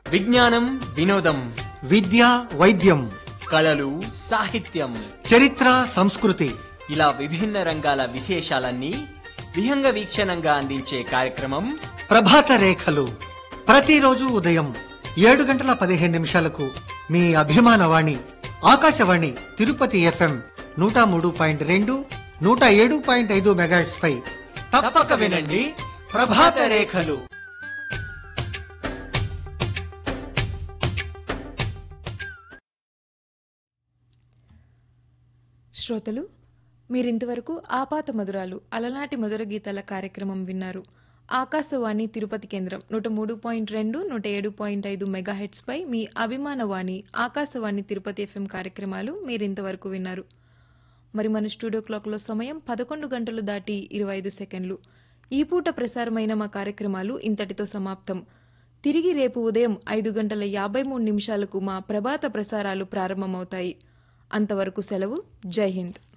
విజ్ఞానం వినోదం విద్య వైద్యం కళలు సాహిత్యం చరిత్ర సంస్కృతి ఇలా విభిన్న రంగాల విశేషాలన్నీ విహంగ వీక్షణంగా అందించే కార్యక్రమం ప్రభాత రేఖలు ప్రతిరోజు ఉదయం ఏడు గంటల పదిహేను నిమిషాలకు మీ అభిమాన వాణి ఆకాశవాణి తిరుపతి ఎఫ్ఎం నూట మూడు పాయింట్ రెండు నూట ఏడు పాయింట్ ఐదు మెగాట్స్ పై తప్పక వినండి ప్రభాత రేఖలు శ్రోతలు మీరింతవరకు ఆపాత మధురాలు అలనాటి మధుర గీతాల కార్యక్రమం విన్నారు ఆకాశవాణి తిరుపతి కేంద్రం నూట మూడు పాయింట్ రెండు నూట ఏడు పాయింట్ ఐదు మెగాహెట్స్ పై మీ అభిమాన వాణి ఆకాశవాణి తిరుపతి ఎఫ్ఎం కార్యక్రమాలు మీరింతవరకు విన్నారు మరి మన స్టూడియో క్లాక్లో సమయం పదకొండు గంటలు దాటి ఇరవై ఐదు సెకండ్లు ఈ పూట ప్రసారమైన మా కార్యక్రమాలు ఇంతటితో సమాప్తం తిరిగి రేపు ఉదయం ఐదు గంటల యాభై మూడు నిమిషాలకు మా ప్రభాత ప్రసారాలు ప్రారంభమవుతాయి అంతవరకు సెలవు జై హింద్